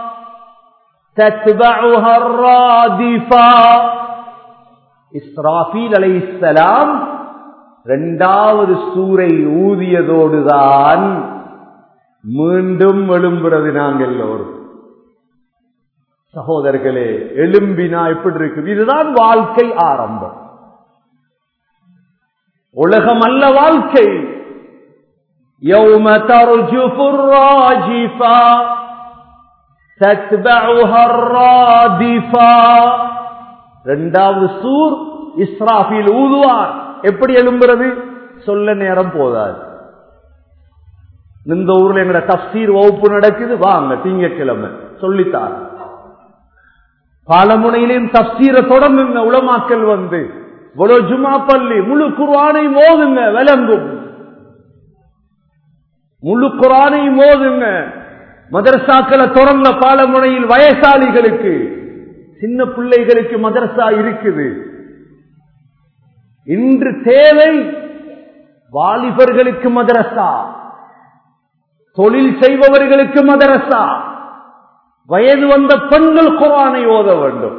تتبعها الرادفة இஸ்ராஃபீல் அலைஹிஸ்ஸலாம் இரண்டாவது சூரை ஊதியதோடுதான் மீண்டும் எழும்புறது நாங்கள் எல்லோரும் சகோதரர்களே எலும்பினா எப்படி இருக்கு இதுதான் வாழ்க்கை ஆரம்பம் உலகம் அல்ல வாழ்க்கை يوم ترجف الراجفة تتبعها الرادفة இரண்டாவது சூர் இஸ்ராஃபில் ஊதுவார் எப்படி எழும்புறது சொல்ல நேரம் போதாது இந்த ஊர்ல எங்கட தப்சீர் வகுப்பு நடக்குது வாங்க திங்கக்கிழமை சொல்லித்தார் பாலமுனையிலையும் தப்சீரை தொடங்குங்க உளமாக்கல் வந்து இவ்வளவு ஜுமா பள்ளி முழு குர்ஆனை மோதுங்க விளங்கும் முழு குரானை மோதுங்க மதரசாக்களை தொடங்க பாலமுனையில் வயசாளிகளுக்கு சின்ன பிள்ளைகளுக்கு மதரசா இருக்குது இன்று தேவை வாலிபர்களுக்கு மதரசா தொழில் செய்பவர்களுக்கு மதரசா வயது வந்த பெண்கள் குரானை ஓத வேண்டும்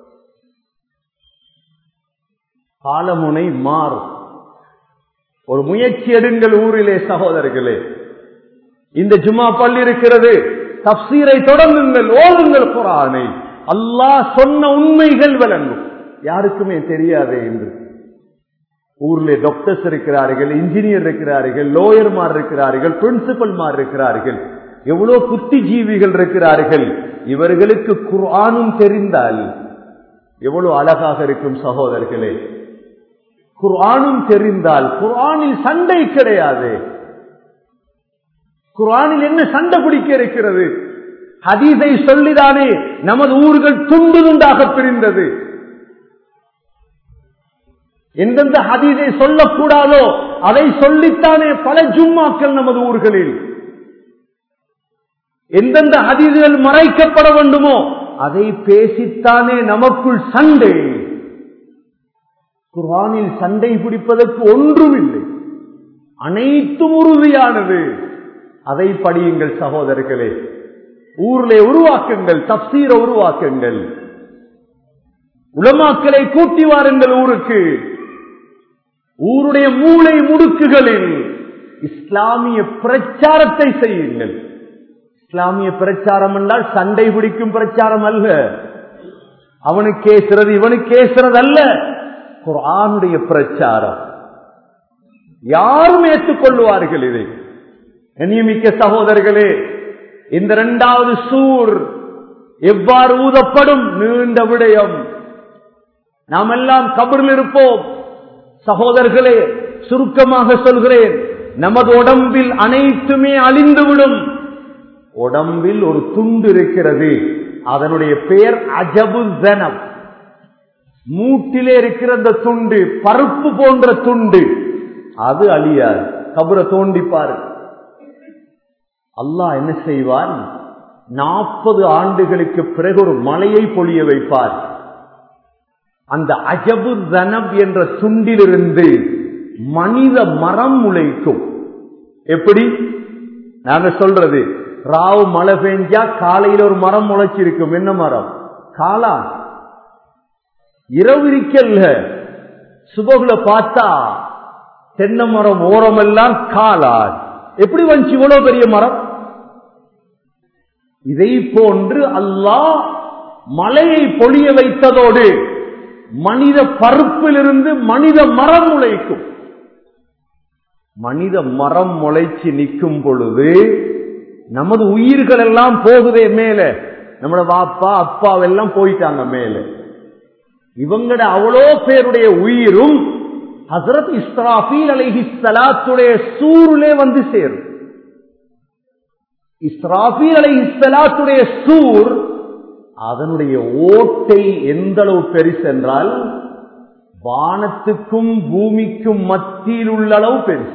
பாலமுனை மாறும் ஒரு முயற்சி எடுங்கள் ஊரிலே சகோதரர்களே இந்த ஜுமா பள்ளி இருக்கிறது தப்சீரை தொடங்குங்கள் ஓதுங்கள் குரானை அல்லாஹ் சொன்ன உண்மைகள் விளங்கும் யாருக்குமே தெரியாது என்று ஊர்ல டாக்டர்ஸ் இருக்கிறார்கள் இன்ஜினியர் இருக்கிறார்கள் லோயர்மார் இருக்கிறார்கள் பிரின்சிபல்மார் இருக்கிறார்கள் எவ்வளவு புத்திஜீவிகள் இருக்கிறார்கள் இவர்களுக்கு குர்ஆனும் தெரிந்தால் எவ்வளவு அழகாக இருக்கும் சகோதரர்களே குர்ஆனும் தெரிந்தால் குர்ஆனில் சண்டை கிடையாது குர்ஆனில் என்ன சண்டை பிடிக்க இருக்கிறது ஹதீஸை சொல்லிதானே நமது ஊர்கள் துண்டு துண்டாக பிரிந்தது எந்தெந்த ஹதீஸை சொல்லக்கூடாதோ அதை சொல்லித்தானே பல ஜும்மாக்கள் நமது ஊர்களில் எந்தெந்த ஹதீதுகள் மறைக்கப்பட வேண்டுமோ அதை பேசித்தானே நமக்குள் சண்டை குர்ஆனில் சண்டை பிடிப்பதற்கு ஒன்றும் இல்லை அனைத்தும் உறுதியானது அதை படியுங்கள் சகோதரர்களே ஊர்லே உருவாக்குங்கள் தப்சீர உருவாக்குங்கள் உலமாக்களை கூட்டி வாருங்கள் ஊருக்கு ஊருடைய மூளை முடுக்குகளில் இஸ்லாமிய பிரச்சாரத்தை செய்யுங்கள் இஸ்லாமிய பிரச்சாரம் என்றால் சண்டை பிடிக்கும் பிரச்சாரம் அல்ல அவனுக்கு கேசுறது இவனுக்கு கேசுறது அல்ல குரானுடைய பிரச்சாரம் யாரும் ஏற்றுக்கொள்வார்கள் இதை நியமிக்க சகோதரர்களே இந்த இரண்டாவது சூர் எவ்வாறு ஊதப்படும் நீண்ட விடயம் நாம் எல்லாம் கபரில் இருப்போம் சகோதரர்களே சுருக்கமாக சொல்கிறேன் நமது உடம்பில் அனைத்துமே அழிந்துவிடும் உடம்பில் ஒரு துண்டு இருக்கிறது அதனுடைய பெயர் அஜபு ஜனம் மூட்டிலே இருக்கிற அந்த துண்டு பருப்பு போன்ற துண்டு அது அழியாது கபரை தோண்டிப்பார் அல்லாஹ் என்ன செய்வான் நாற்பது ஆண்டுகளுக்கு பிறகு ஒரு மலையை பொழிய வைப்பார் அந்த அஜபு தனப் என்ற துண்டிலிருந்து மனித மரம் முளைக்கும் எப்படி நாங்க சொல்றது ராவு மழை பெஞ்சா காலையில் ஒரு மரம் முளைச்சிருக்கும் என்ன மரம் காலா இரவு இருக்கல்ல சுபகுல பார்த்தா தென்னை மரம் ஓரமெல்லாம் காலார் எப்படி வந்துச்சு இவ்வளவு பெரிய மரம் இதை போன்று அல்லாஹ் மலையை பொழிய வைத்ததோடு மனித பருப்பிலிருந்து மனித மரம் முளைக்கும் மனித மரம் முளைச்சு நிற்கும் பொழுது நமது உயிர்கள் எல்லாம் போகுதே மேல நம்மளோட வாப்பா அப்பாவெல்லாம் போயிட்டாங்க மேல இவங்கட அவ்வளோ பேருடைய உயிரும் ஹசரத் இஸ்ராஃபீல் அலைஹி சலாத்துடைய சூருலே வந்து சேரும் இஸ்ராஃபீல் அலைஹி சலாத்துடைய சூர் அதனுடைய ஓட்டை எந்த அளவு பெருசென்றால் வானத்துக்கும் பூமிக்கும் மத்தியில் உள்ள அளவு பெருசு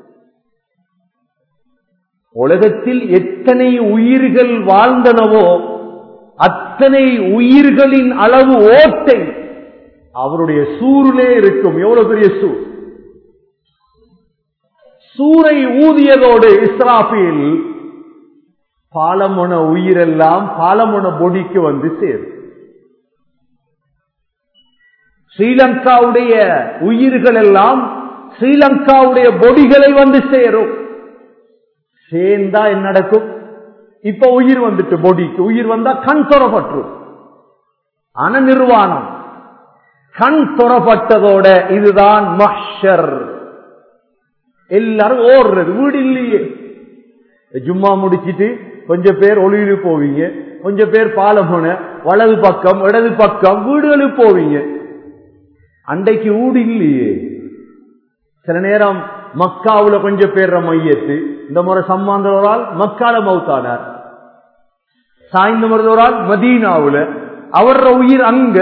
உலகத்தில் எத்தனை உயிர்கள் வாழ்ந்தனவோ அத்தனை உயிர்களின் அளவு ஓட்டை அவருடைய சூருலே இருக்கும் எவ்வளவு பெரிய சூர் சூரை ஊதியதோடு இஸ்ராஃபில் பாலமுன உயிரெல்லாம் பாலமுன பொடிக்கு வந்து சேரும் ஸ்ரீலங்காவுடைய உயிர்கள் எல்லாம் ஸ்ரீலங்காவுடைய பொடிகளை வந்து சேரும் சேர்ந்தா என்ன நடக்கும் இப்ப உயிர் வந்துட்டு பொடிக்கு உயிர் வந்தா கண் தொறப்பற்றும் ஆன நிர்வாணம் கண் தொறப்பட்டதோட இதுதான் மஹ்ஷர் எல்லாரும் ஓடுறது வீடு இல்லையே ஜும்மா முடிச்சிட்டு கொஞ்சம் பேர் ஒளியில் போவீங்க கொஞ்சம் பேர் பாலமுன வலது பக்கம் இடது பக்கம் வீடுகளுக்கு போவீங்க அண்டைக்கு ஊடு இல்லையே சில நேரம் மக்காவுல கொஞ்சம் பேர் மையத்து இந்த முறை சம்மாந்தவரால் மக்கால மௌத்தானார் சாய்ந்த முறைதோரால் மதீனாவுல அவர உயிர் அங்க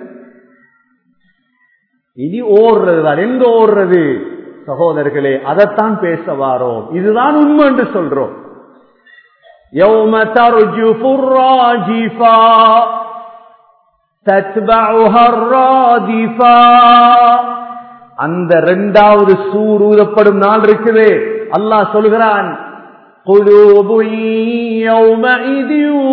இனி ஓடுறது தான் எங்க ஓடுறது சகோதரர்களே அதைத்தான் பேச வாரோம் இதுதான் உண்மை என்று சொல்றோம் يوم ترجف الراجفة تتبعها الرادفة அந்த இரண்டாவது சூர் ஊதப்படும் நாள் இருக்குதே அல்லாஹ் சொல்கிறான் قلوب يومئذ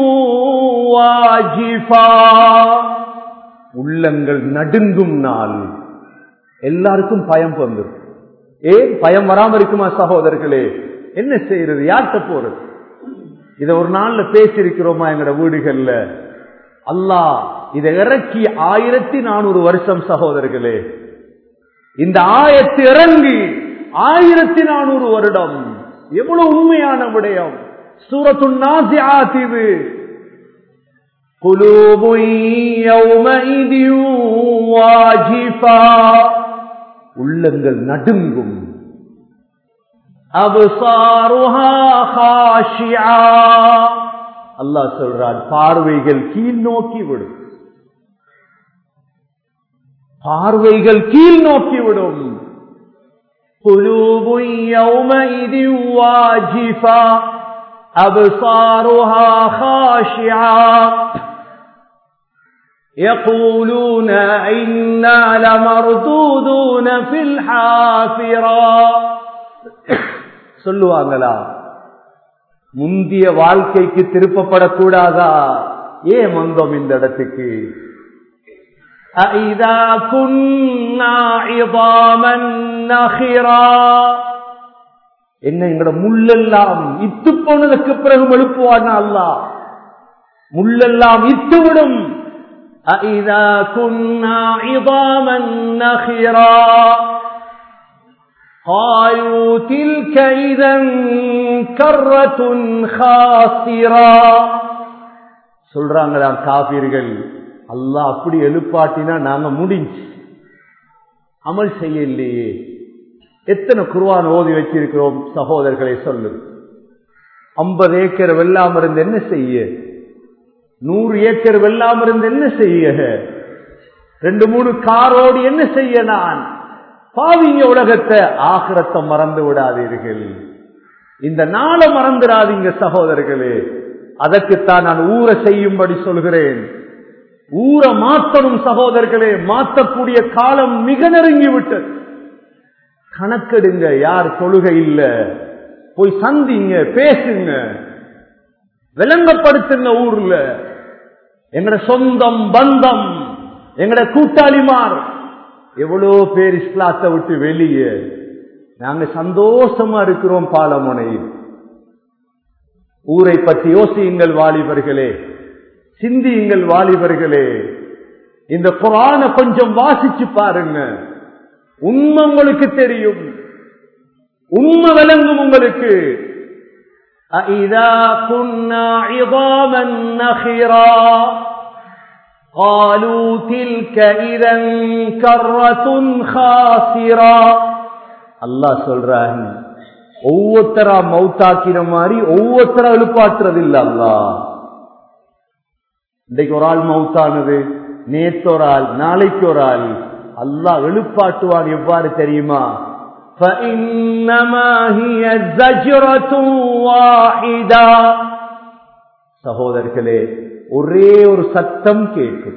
واجفة உள்ளங்கள் நடுங்கும் நாள் எல்லாருக்கும் பயம் வந்துடும் ஏன் பயம் வராம இருக்குமா சகோதரர்களே என்ன செய்யறது யார்கிட்ட போறது இத ஒரு நாள்ல பேசியிருக்கிறோமா எங்கட வீடுகள்ல அல்லாஹ் இதை இறக்கி ஆயிரத்தி நானூறு வருஷம் சகோதரர்களே இந்த ஆயத்து இறங்கி ஆயிரத்தி நானூறு வருடம் எவ்வளவு உண்மையான விடயம் சூரத்து நாசியாத்திவு قلوب يومئذ واجفة உள்ளங்கள் நடுங்கும் அபுசாருஹா காஷியா அல்லாஹ் சொல்றான் பார்வைகள் கீழ் நோக்கி விடும் பார்வைகள் கீழ் நோக்கி விடும் قلوب يومئذ واجفة أبصارها خاشعة يقولون إنا لمردودون في الحافرة சொல்லுவாங்களா முந்திய வாழ்க்கைக்கு திருப்பப்படக்கூடாதா ஏன் வந்தோம் இந்த இடத்துக்கு أَإِذَا كُنَّا عِظَامًا نَخِرًا என்ன எங்கட முள்ளெல்லாம் இத்து போனதுக்கு பிறகு எழுப்புவான் அல்லாஹ் முள்ளெல்லாம் இத்துவிடும் أَإِذَا كُنَّا عِظَامًا نَخِرًا قالوا تلك إذا كرة خاسرة சொல்றாங்களா காபீர்கள் அல்லாஹ் அப்படி எழுப்பாட்டினா நாங்க முடிஞ்சு அமல் செய்யலையே எத்தனை குருவான் ஓதி வச்சிருக்கிறோம் சகோதரர்களை சொல்லு ஐம்பது ஏக்கர் வெள்ளாம இருந்து என்ன செய்ய நூறு ஏக்கர் வெள்ளாம இருந்து என்ன செய்ய ரெண்டு மூணு காரோடு என்ன செய்ய நான் பாவிங்க உலகத்தை ஆகிரத்தை மறந்து விடாதீர்கள் இந்த நாளை மறந்துடாதீங்க சகோதரர்களே அதற்குத்தான் நான் ஊரை செய்யும்படி சொல்கிறேன் ஊரை மாத்தணும் சகோதரர்களே மாத்தக்கூடிய காலம் மிக நெருங்கி விட்டது கணக்கெடுங்க யார் தொழுகை இல்ல போய் சந்திங்க பேசுங்க விளங்கப்படுத்துங்க ஊர்ல எங்கட சொந்தம் பந்தம் எங்கட கூட்டாளிமார் எவ்வளோ பேர் இஸ்லாத்தை விட்டு வெளியே நாங்க சந்தோஷமா இருக்கிறோம் பாலமுனையில் ஊரை பற்றி யோசியுங்கள் வாலிபர்களே சிந்தியுங்கள் வாலிபர்களே இந்த குரான கொஞ்சம் வாசிச்சு பாருங்க உண்மை உங்களுக்கு தெரியும் உண்மை விளங்கும் உங்களுக்கு أَإِذَا كُنَّا عِظَامًا نَخِرًا قالوا تلك إذا كرة خاسرة அல்லாஹ் சொல்றான் ஒவ்வொருத்தரா மௌத்தாக்கிற மாதிரி ஒவ்வொருத்தரா எழுப்பாற்றுறது இல்ல அல்லா இன்றைக்கு ஒரு ஆள் மௌத்தானது நேற்று ஒரு ஆள் நாளைக்கு ஒரு ஆள் அல்லாஹ் எழுப்பாட்டுவான் எவ்வாறு தெரியுமா فإنما هي زجرة واحدة சகோதரர்களே ஒரே ஒரு சத்தம் கேட்கும்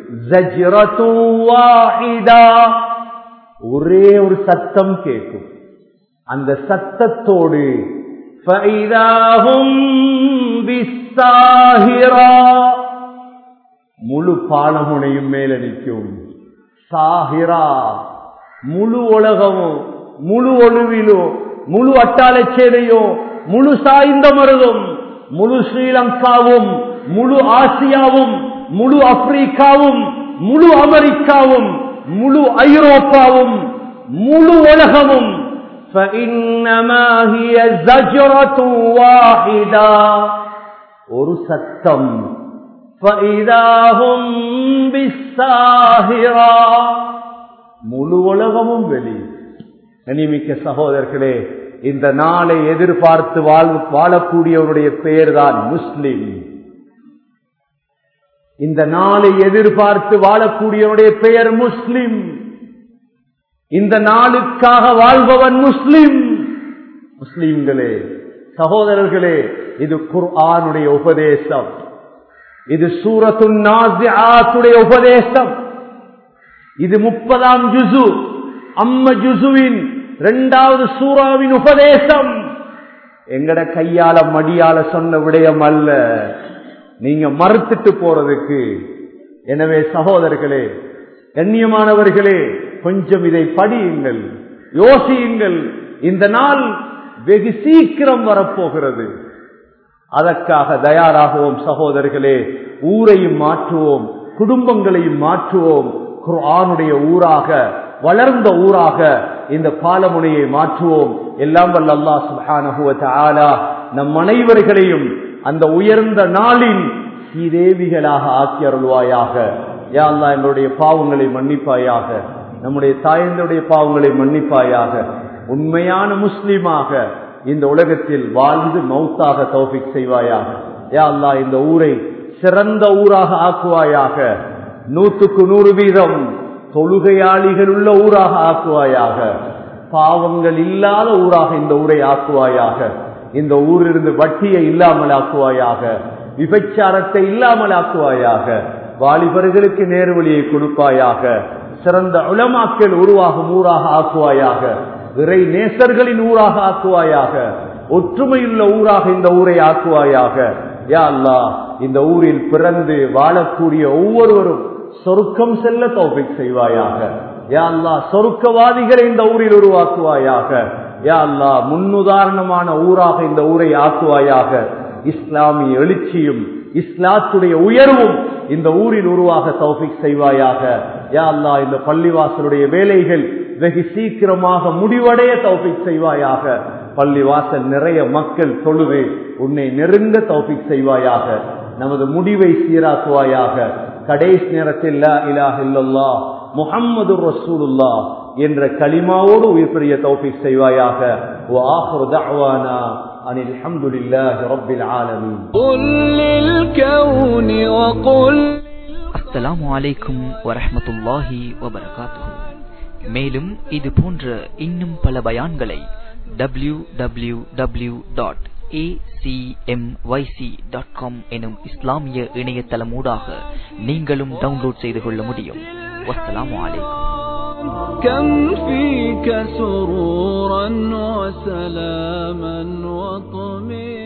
ஜஜ்ரத்தும் வாஹிதா ஒரே ஒரு சத்தம் கேட்கும் அந்த சத்தத்தோடு فَإِذَا هُمْ بِالسَّاهِرَةِ முழு பாலமுனையும் மேல நிற்கும் சாஹிரா முழு உலகமும் முழு ஒழுவிலோ முழு அட்டாளச்சேனையோ முழு சாய்ந்த மருதும் முழு ஸ்ரீலங்காவும் முழு ஆசியாவும் முழு ஆப்பிரிக்காவும் முழு அமெரிக்காவும் முழு ஐரோப்பாவும் முழு உலகமும் فإنما هي زجرة واحدة ஒரு சத்தம் فإذا هم بالساهرة முழு உலகமும் வெளி கனிமிக்க சகோதரர்களே இந்த நாளை எதிர்பார்த்து வாழ் வாழக்கூடியவருடைய பெயர் தான் முஸ்லிம் இந்த நாளை எதிர்பார்த்து வாழக்கூடியவருடைய பெயர் முஸ்லிம் இந்த நாளுக்காக வாழ்பவன் முஸ்லிம் முஸ்லிம்களே சகோதரர்களே இது குர்ஆனுடைய உபதேசம் இது சூரத்து நாசிஆத்துடைய உபதேசம் இது முப்பதாம் ஜுசு அம்ம ஜுசுவின் இரண்டாவது சூறாவின் உபதேசம் எங்கட கையால மடியால சொன்ன விடயம் அல்ல நீங்க மறுத்துட்டு போறதுக்கு எனவே சகோதரர்களே கண்ணியமானவர்களே கொஞ்சம் இதை படியுங்கள் யோசியுங்கள் இந்த நாள் வெகு சீக்கிரம் வரப்போகிறது அதற்காக தயாராகுவோம் சகோதரர்களே ஊரையும் மாற்றுவோம் குடும்பங்களையும் மாற்றுவோம் குர்ஆனுடைய ஊராக வளர்ந்த ஊராக இந்த பாலமுனையை மாற்றுவோம் எல்லாம் வல்ல அல்லாஹ் சுப்ஹானஹு வ தஆலா நம் அனைவர்களையும் அந்த உயர்ந்த நாளின் சீதேவிகளாக ஆக்கி அருள்வாயாக யா அல்லாஹ் எங்களுடைய பாவங்களை மன்னிப்பாயாக நம்முடைய தாயந்தருடைய பாவங்களை மன்னிப்பாயாக உண்மையான முஸ்லிமாக இந்த உலகத்தில் வாழ்ந்து மௌத்தாக தௌஃபிக் செய்வாயாக யா அல்லாஹ் இந்த ஊரை சிறந்த ஊராக ஆக்குவாயாக நூற்றுக்கு நூறு வீதம் தொழுகையாளிகள் உள்ள ஊராக ஆக்குவாயாக பாவங்கள் இல்லாத ஊராக இந்த ஊரை ஆக்குவாயாக இந்த ஊரிலிருந்து வட்டியை இல்லாமல் ஆக்குவாயாக விபச்சாரத்தை இல்லாமல் ஆக்குவாயாக வாலிபர்களுக்கு நேர்வழியை கொடுப்பாயாக சிறந்த உளமாக்கல் உருவாகும் ஊராக ஆக்குவாயாக இறை நேசர்களின் ஊராக ஆக்குவாயாக ஒற்றுமையுள்ள ஊராக இந்த ஊரை ஆக்குவாயாக யா அல்லாஹ் இந்த ஊரில் பிறந்து வாழக்கூடிய ஒவ்வொருவரும் சொருக்கம் செல்ல தௌபிக் செய்வாயாக யா அல்லாஹ் சொருக்கவாதிகளை இந்த ஊரில் உருவாக்குவாயாக யா அல்லாஹ் முன்னுதாரணமான ஊராக இந்த ஊரை ஆக்குவாயாக இஸ்லாமிய எழுச்சியும் இஸ்லாத்துடைய உயர்வும் இந்த ஊரில் உருவாக தௌஃபிக் செய்வாயாக யா அல்லாஹ் இந்த பள்ளிவாசலுடைய வேலைகள் வெகு சீக்கிரமாக முடிவடைய தௌஃபிக் செய்வாயாக பள்ளிவாசல் நிறைய மக்கள் தொழுது உன்னை நெருங்க தௌஃபிக் செய்வாயாக நமது முடிவை சீராக்குவாயாக கடைசி நேரத்தில் லா இலாஹ இல்லல்லாஹ் முஹம்மது ரசூலுல்லா என்ற களிமாவோடு உயிர் பெரிய தௌஃபிக் செய்வாயாக وآخر دعوانا أن الحمد لله رب العالمين قل للكون وقل அஸ்ஸலாமு அலைக்கும் வரஹ்மத்துல்லாஹி வபரகாத்துஹு மேலும் இது போன்ற இன்னும் பல பயான்களை W W W dot dot com எனும் இஸ்லாமிய இணையதளமூடாக நீங்களும் டவுன்லோட் செய்து கொள்ள முடியும் வஸ்ஸலாமு அலைக்கும் كم فيك سرورا وسلاما وطمئنا